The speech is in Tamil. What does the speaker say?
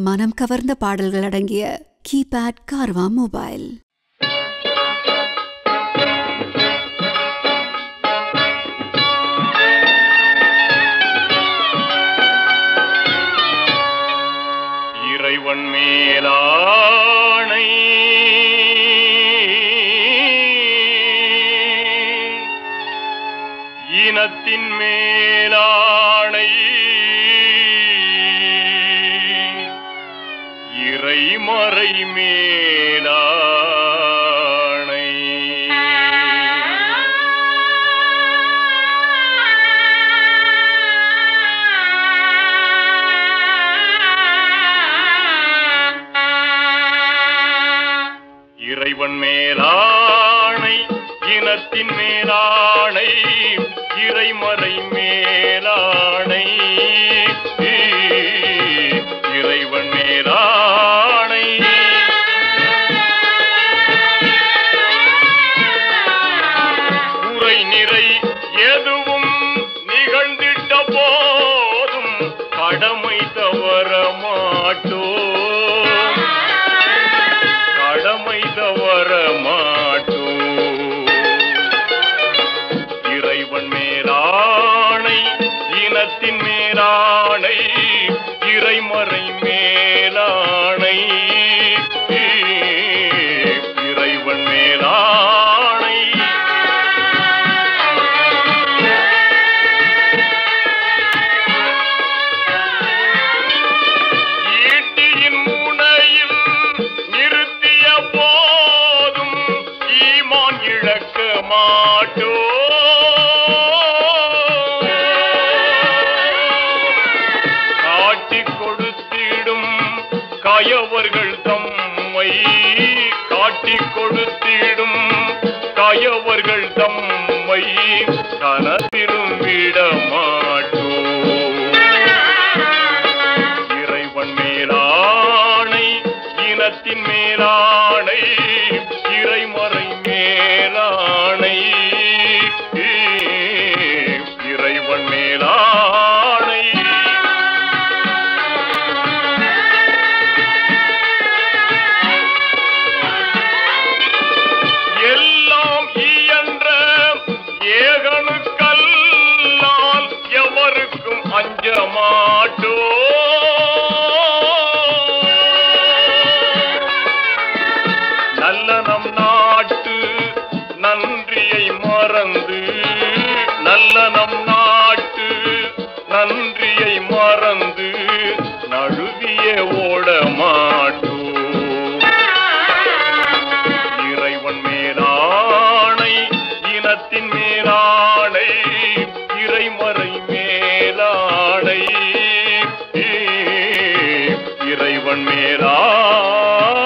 மனம் கவர்ந்த பாடல்கள் அடங்கிய கீபேட் கார்வா மொபைல் இறைவன் மேலாணை இனத்தின் மேலாணை இறைமறை மேலாணை இறைவன் மேலாணை இனத்தின் மேலாணை இறைமறை மேலாணை இறைவன் மேலாணை உரை நிறை எதுவும் நிகழ்ந்திட்ட போதும் கடமை தவற மாட்டோம் கடமை தவற மாட்டோம் இறைவன் மேலாணை இனத்தின் மேலாணை இறைமறை மேலாணை இறைவன் மேலாணை ஈட்டியின் முனையில் நிறுத்திய போதும் ஈமான் இழக்க மாட்டோ காட்டிக் கொடுத்திடும் கயவர்கள் தம்மை காட்டிக் கொடுத்திடும் கயவர்கள் தம்மை கனத்திலும் விட மாட்டோம் இறைவன் மேலாணை இனத்தின் மேலாணை இறைமறை மேலாணை இறைவன் மேலாணை எல்லாம் இயன்ற ஏகனுக்கல்லால் எவருக்கும் அஞ்ச மாட்டோ நல்ல நம் நாட்டு நன்றியை மறந்து நல்ல நம் நாட்டு நன்றியை மறந்து நழுவிய ஓட மாட்டோம் இறைவன் மேலாணை இனத்தின் மேலாணை இறைமறை மேலாணை இறைவன் மேலாணை